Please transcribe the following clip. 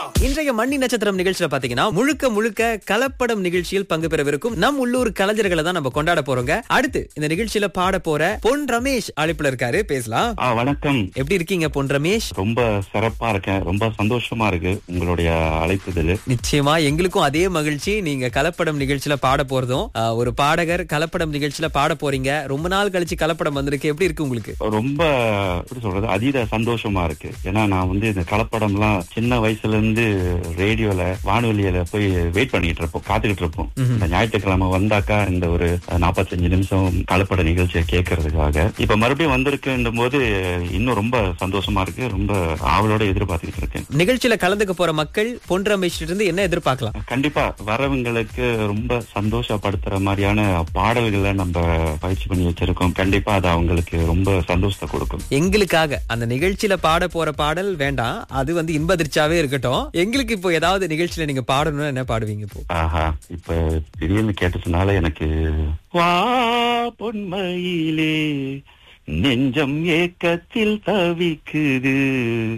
இன்றைய மண்ணி நட்சத்திரம் நிகழ்ச்சியில பாத்தீங்கன்னா முழுக்க முழுக்க கலப்படம் நிகழ்ச்சியில் பங்கு பெறவிருக்கும் நம் உள்ளூர் கலைஞர்களை தான் நம்ம கொண்டாட போறோங்க அடுத்து இந்த நிகழ்ச்சியில பாட போற பொன் ரமேஷ் அழைப்புல இருக்காரு பேசலாம் ஆ வணக்கம் எப்படி இருக்கீங்க பொன் ரமேஷ் ரொம்ப சிறப்பா இருக்கேன் ரொம்ப சந்தோஷமா இருக்கு உங்களுடைய அழைப்புதல் நிச்சயமா எங்களுக்கும் அதே மகிழ்ச்சி நீங்க கலப்படம் நிகழ்ச்சியில பாட போறதும் ஆஹ், ஒரு பாடகர் கலப்படம் நிகழ்ச்சியில பாட போறீங்க ரொம்ப நாள் கழிச்சு கலப்படம் வந்திருக்கு எப்படி இருக்கு உங்களுக்கு ரொம்ப எப்படி சொல்றது அதீத சந்தோஷமா இருக்கு ஏன்னா நான் வந்து இந்த கலப்படம்லாம் சின்ன வயசுல இருந்து ரேடியோல வானொலியில போய் வெயிட் பண்ணிட்டு இருப்போம் காத்துக்கிட்டு இருப்போம் இந்த ஞாயிற்றுக்கிழமை வந்தாக்கா இந்த ஒரு நாற்பத்தஞ்சு நிமிஷம் கலப்பட நிகழ்ச்சியை கேட்கறதுக்காக இப்ப மறுபடியும் வந்திருக்குன்னும் போது இன்னும் ரொம்ப சந்தோஷமா இருக்கு ரொம்ப ஆவலோட எதிர்பார்த்துக்கிட்டு இருக்கேன் நிகழ்ச்சியில கலந்துக்க போற மக்கள் பொன் ரமேஷ் இருந்து என்ன எதிர்பார்க்கலாம் கண்டிப்பா வரவங்களுக்கு ரொம்ப சந்தோஷப்படுத்துற மாதிரியான பாடல்களை நம்ம பயிற்சி பண்ணி வச்சிருக்கோம் கண்டிப்பா அது அவங்களுக்கு ரொம்ப சந்தோஷத்தை கொடுக்கும் எங்களுக்காக அந்த நிகழ்ச்சியில பாட போற பாடல் வேண்டாம் அது வந்து இன்பதிர்ச்சியாவே இருக்கட்டும் எங்களுக்கு இப்போ ஏதாவது நிகழ்ச்சியில நீங்க பாடணும்னா என்ன பாடுவீங்க இப்போ ஆஹா இப்ப திடீர்னு கேட்டதுனால எனக்கு வா பொன்மையிலே நெஞ்சம் ஏக்கத்தில் தவிக்குது